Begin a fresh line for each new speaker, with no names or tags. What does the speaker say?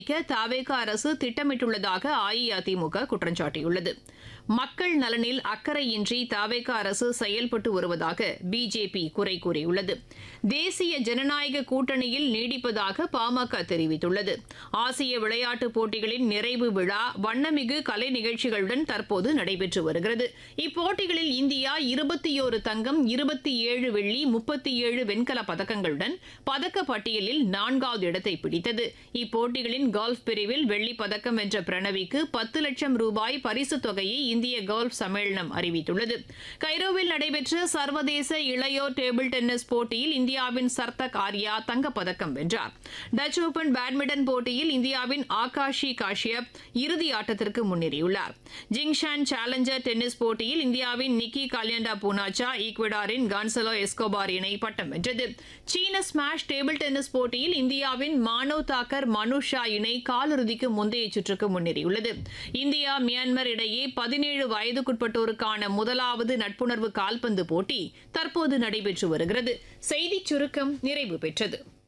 தாவேக அரசு திட்டமிட்டுள்ளதாக அஇஅதிமுக குற்றம் சாட்டியுள்ளது மக்கள் நலனில் அக்கறையின்றி தாவேக அரசு செயல்பட்டு வருவதாக பிஜேபி குறை கூறியுள்ளது தேசிய ஜனநாயக கூட்டணியில் நீடிப்பதாக பாமக தெரிவித்துள்ளது ஆசிய விளையாட்டுப் போட்டிகளின் நிறைவு விழா வண்ணமிகு கலை நிகழ்ச்சிகளுடன் தற்போது நடைபெற்று வருகிறது இப்போட்டிகளில் இந்தியா இருபத்தியோரு தங்கம் இருபத்தி ஏழு வெள்ளி முப்பத்தி ஏழு வெண்கல பதக்கங்களுடன் பதக்க பட்டியலில் நான்காவது இடத்தை பிடித்தது இப்போட்டிகளின் கோல்ஃப் பிரிவில் வெள்ளிப் பதக்கம் வென்ற பிரணவிக்கு பத்து லட்சம் ரூபாய் பரிசுத் தொகையை இந்திய கோல்ஃப் சம்மேளனம் அறிவித்துள்ளது கைரோவில் நடைபெற்ற சர்வதேச இளையோர் டேபிள் டென்னிஸ் போட்டியில் இந்தியாவின் சர்தக் ஆர்யா தங்கப்பதக்கம் வென்றார் டச் ஓபன் பேட்மிண்டன் போட்டியில் இந்தியாவின் ஆகாஷி காஷ்யப் இறுதி ஆட்டத்திற்கு முன்னேறியுள்ளார் ஜிங்ஷான் சேலஞ்சர் டென்னிஸ் போட்டியில் இந்தியாவின் நிக்கி காலியண்டா பூனாச்சா ஈக்வடாரின் கான்சலோ எஸ்கோபார் இணை பட்டம் வென்றது சீன ஸ்மாஷ் டேபிள் டென்னிஸ் போட்டியில் இந்தியாவின் மானவ் தாக்கர் மனுஷா இணை காலிறுதிக்கு முந்தைய சுற்றுக்கு முன்னேறியுள்ளது இந்தியா மியான்மர் இடையே பதினேழு வயதுக்குட்பட்டோருக்கான முதலாவது நட்புணர்வு கால்பந்து போட்டி தற்போது நடைபெற்று வருகிறது செய்திச் சுருக்கம் நிறைவு பெற்றது